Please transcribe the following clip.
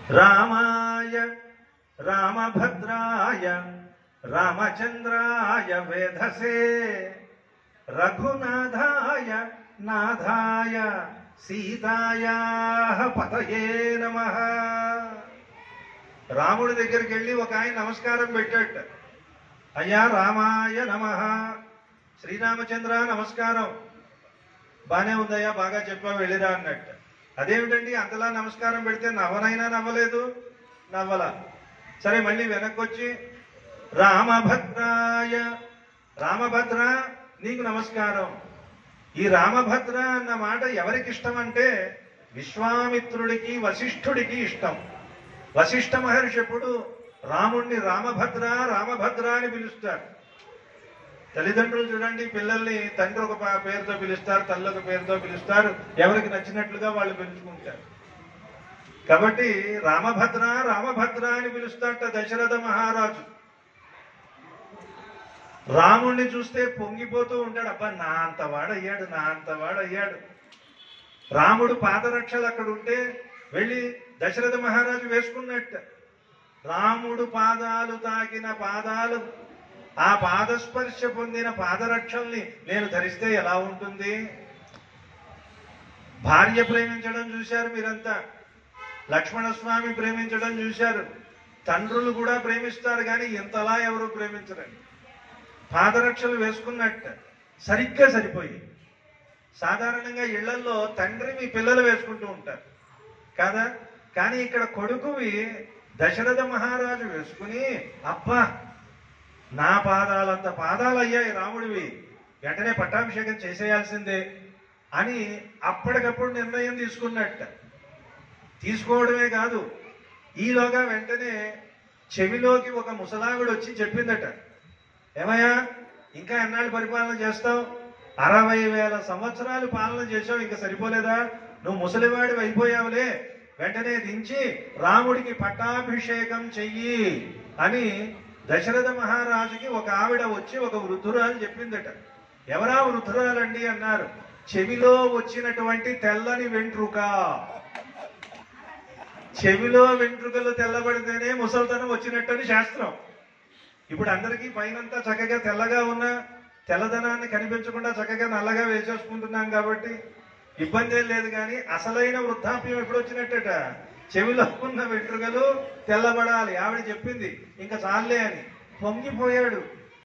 రామాయ రామభద్రాయ రామచంద్రాయ వేధసే రఘునాథాయ నాథాయ సీతాయా పతయే నమ రాముడి దగ్గరికి వెళ్ళి ఒక ఆయన నమస్కారం పెట్టాట అయ్యా రామాయ నమ శ్రీరామచంద్ర నమస్కారం బానే ఉందయ్యా బాగా చెప్పావు వెళ్ళిరా అన్నట్టు అదేమిటండి అంతలా నమస్కారం పెడితే నవ్వనైనా నవ్వలేదు నవ్వల సరే మళ్ళీ వెనక్కి వచ్చి రామభద్రాయ రామభద్ర నీకు నమస్కారం ఈ రామభద్ర అన్న మాట ఎవరికి ఇష్టం అంటే విశ్వామిత్రుడికి వశిష్ఠుడికి ఇష్టం వశిష్ఠ మహర్షి ఎప్పుడు రాముణ్ణి రామభద్ర రామభద్ర అని పిలుస్తారు తల్లిదండ్రులు చూడండి పిల్లల్ని తండ్రి ఒక పా- పేరుతో పిలుస్తారు తల్లి ఒక పేరుతో పిలుస్తారు ఎవరికి నచ్చినట్లుగా వాళ్ళు పిలుచుకుంటారు కాబట్టి రామభద్ర రామభద్ర అని పిలుస్తాట దశరథ మహారాజు రాముణ్ణి చూస్తే పొంగిపోతూ ఉంటాడు అబ్బా నా అంత వాడయ్యాడు నా అంత వాడయ్యాడు రాముడు పాదరక్షలు అక్కడ ఉంటే వెళ్ళి దశరథ మహారాజు వేసుకున్నట్ట రాముడు పాదాలు తాకిన పాదాలు ఆ పాదస్పర్శ పొందిన పాదరక్షల్ని నేను ధరిస్తే ఎలా ఉంటుంది భార్య ప్రేమించడం చూశారు మీరంతా లక్ష్మణస్వామి ప్రేమించడం చూశారు తండ్రులు కూడా ప్రేమిస్తారు కానీ ఇంతలా ఎవరు ప్రేమించరండి పాదరక్షలు వేసుకున్నట్ట సరిగ్గా సరిపోయి సాధారణంగా ఇళ్లలో తండ్రి మీ పిల్లలు వేసుకుంటూ ఉంటారు కాదా కానీ ఇక్కడ కొడుకువి దశరథ మహారాజు వేసుకుని అబ్బా నా పాదాలంత పాదాలు అయ్యాయి రాముడివి వెంటనే పట్టాభిషేకం చేసేయాల్సిందే అని అప్పటికప్పుడు నిర్ణయం తీసుకున్నట్ట తీసుకోవడమే కాదు ఈలోగా వెంటనే చెవిలోకి ఒక ముసలావిడ వచ్చి చెప్పిందట ఏమయ్యా ఇంకా ఎన్నాళ్ళు పరిపాలన చేస్తావు అరవై వేల సంవత్సరాలు పాలన చేసావు ఇంకా సరిపోలేదా నువ్వు ముసలివాడి అయిపోయావులే వెంటనే దించి రాముడికి పట్టాభిషేకం చెయ్యి అని దశరథ మహారాజుకి ఒక ఆవిడ వచ్చి ఒక వృద్ధురాలు చెప్పిందట ఎవరా వృద్ధురాలండి అన్నారు చెవిలో వచ్చినటువంటి తెల్లని వెంట్రుక చెవిలో వెంట్రుకలు తెల్లబడితేనే ముసల్తనం వచ్చినట్టని శాస్త్రం ఇప్పుడు అందరికీ పైనంతా చక్కగా తెల్లగా ఉన్న తెల్లదనాన్ని కనిపించకుండా చక్కగా నల్లగా వేసేసుకుంటున్నాం కాబట్టి ఇబ్బంది ఏం లేదు కానీ అసలైన వృద్ధాప్యం ఎప్పుడు వచ్చినట్టట చెవిలో ఉన్న వెంట్రుకలు తెల్లబడాలి ఆవిడ చెప్పింది ఇంకా చాలే అని పొంగిపోయాడు